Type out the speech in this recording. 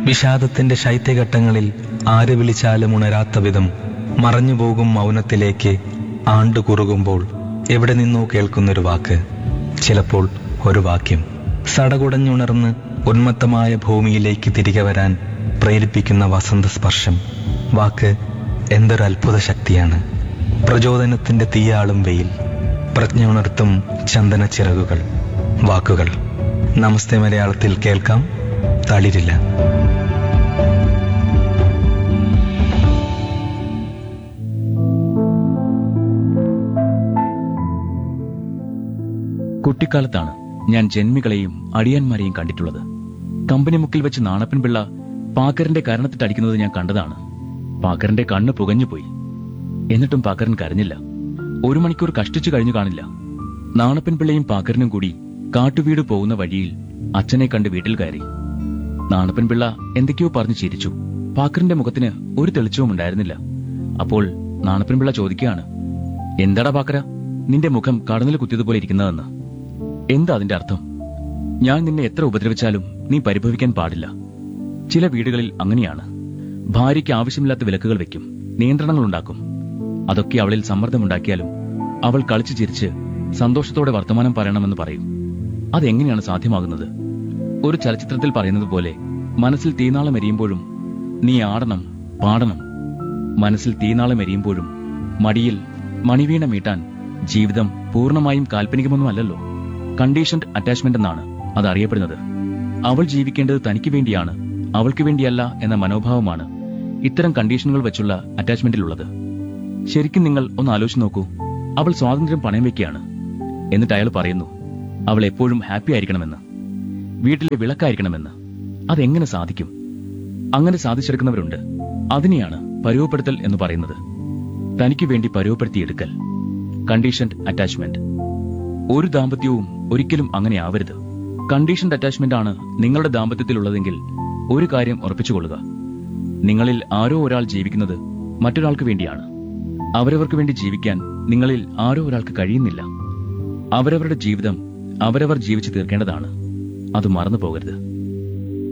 വിഷാദത്തിന്റെ ശൈത്യഘട്ടങ്ങളിൽ ആര് വിളിച്ചാലും ഉണരാത്ത വിധം മറഞ്ഞുപോകും മൗനത്തിലേക്ക് ആണ്ടു കുറുകുമ്പോൾ എവിടെ നിന്നോ കേൾക്കുന്നൊരു വാക്ക് ചിലപ്പോൾ ഒരു വാക്യം സടകുടഞ്ഞുണർന്ന് ഉന്മത്തമായ ഭൂമിയിലേക്ക് തിരികെ വരാൻ പ്രേരിപ്പിക്കുന്ന വസന്ത സ്പർശം വാക്ക് എന്തൊരു അത്ഭുത ശക്തിയാണ് പ്രചോദനത്തിന്റെ തീയാളും വെയിൽ പ്രജ്ഞ ഉണർത്തും ചന്ദന ചിറകുകൾ വാക്കുകൾ നമസ്തേ മലയാളത്തിൽ കേൾക്കാം തളിരില്ല കുട്ടിക്കാലത്താണ് ഞാൻ ജന്മികളെയും അടിയന്മാരെയും കണ്ടിട്ടുള്ളത് കമ്പനി മുക്കിൽ വെച്ച് നാണപ്പൻ പിള്ള പാക്കറിന്റെ കരണത്തിട്ടടിക്കുന്നത് ഞാൻ കണ്ടതാണ് പാക്കറിന്റെ കണ്ണ് പുകഞ്ഞുപോയി എന്നിട്ടും പാക്കരൻ കരഞ്ഞില്ല ഒരു മണിക്കൂർ കഷ്ടിച്ചു കഴിഞ്ഞു കാണില്ല നാണപ്പൻ പിള്ളയും പാക്കരനും കൂടി കാട്ടുവീട് പോകുന്ന വഴിയിൽ അച്ഛനെ കണ്ട് വീട്ടിൽ കയറി നാണപ്പൻ പിള്ള എന്തൊക്കെയോ പറഞ്ഞു ചിരിച്ചു പാക്കറിന്റെ മുഖത്തിന് ഒരു തെളിച്ചവും ഉണ്ടായിരുന്നില്ല അപ്പോൾ നാണപ്പൻ പിള്ള ചോദിക്കുകയാണ് എന്താടാ പാക്കര നിന്റെ മുഖം കടന്നിൽ കുത്തിയതുപോലെ ഇരിക്കുന്നതെന്ന് എന്താ അതിന്റെ അർത്ഥം ഞാൻ നിന്നെ എത്ര ഉപദ്രവിച്ചാലും നീ പരിഭവിക്കാൻ പാടില്ല ചില വീടുകളിൽ അങ്ങനെയാണ് ഭാര്യയ്ക്ക് ആവശ്യമില്ലാത്ത വിലക്കുകൾ വെക്കും നിയന്ത്രണങ്ങൾ ഉണ്ടാക്കും അതൊക്കെ അവളിൽ സമ്മർദ്ദമുണ്ടാക്കിയാലും അവൾ കളിച്ചു ചിരിച്ച് സന്തോഷത്തോടെ വർത്തമാനം പറയണമെന്ന് പറയും അതെങ്ങനെയാണ് സാധ്യമാകുന്നത് ഒരു ചലച്ചിത്രത്തിൽ പറയുന്നത് പോലെ മനസ്സിൽ തീനാളം എരിയുമ്പോഴും നീ ആടണം പാടണം മനസ്സിൽ തീനാളം എരിയുമ്പോഴും മടിയിൽ മണിവീണ മീട്ടാൻ ജീവിതം പൂർണ്ണമായും കാൽപ്പനികമൊന്നുമല്ലല്ലോ കണ്ടീഷൻഡ് അറ്റാച്ച്മെന്റ് എന്നാണ് അത് അറിയപ്പെടുന്നത് അവൾ ജീവിക്കേണ്ടത് തനിക്ക് വേണ്ടിയാണ് അവൾക്ക് വേണ്ടിയല്ല എന്ന മനോഭാവമാണ് ഇത്തരം കണ്ടീഷനുകൾ വെച്ചുള്ള അറ്റാച്ച്മെന്റിലുള്ളത് ശരിക്കും നിങ്ങൾ ഒന്ന് ആലോചിച്ച് നോക്കൂ അവൾ സ്വാതന്ത്ര്യം പണയം വെക്കുകയാണ് എന്നിട്ട് അയാൾ പറയുന്നു അവൾ എപ്പോഴും ഹാപ്പി ആയിരിക്കണമെന്ന് വീട്ടിലെ വിളക്കായിരിക്കണമെന്ന് അതെങ്ങനെ സാധിക്കും അങ്ങനെ സാധിച്ചെടുക്കുന്നവരുണ്ട് അതിനെയാണ് പരുവപ്പെടുത്തൽ എന്ന് പറയുന്നത് തനിക്ക് വേണ്ടി പരുവപ്പെടുത്തിയെടുക്കൽ കണ്ടീഷൻഡ് അറ്റാച്ച്മെന്റ് ഒരു ദാമ്പത്യവും ഒരിക്കലും അങ്ങനെ ആവരുത് കണ്ടീഷൻഡ് അറ്റാച്ച്മെന്റ് ആണ് നിങ്ങളുടെ ദാമ്പത്യത്തിലുള്ളതെങ്കിൽ ഒരു കാര്യം ഉറപ്പിച്ചുകൊള്ളുക നിങ്ങളിൽ ആരോ ഒരാൾ ജീവിക്കുന്നത് മറ്റൊരാൾക്ക് വേണ്ടിയാണ് അവരവർക്ക് വേണ്ടി ജീവിക്കാൻ നിങ്ങളിൽ ആരോ ഒരാൾക്ക് കഴിയുന്നില്ല അവരവരുടെ ജീവിതം അവരവർ ജീവിച്ചു തീർക്കേണ്ടതാണ് അത് മറന്നു പോകരുത്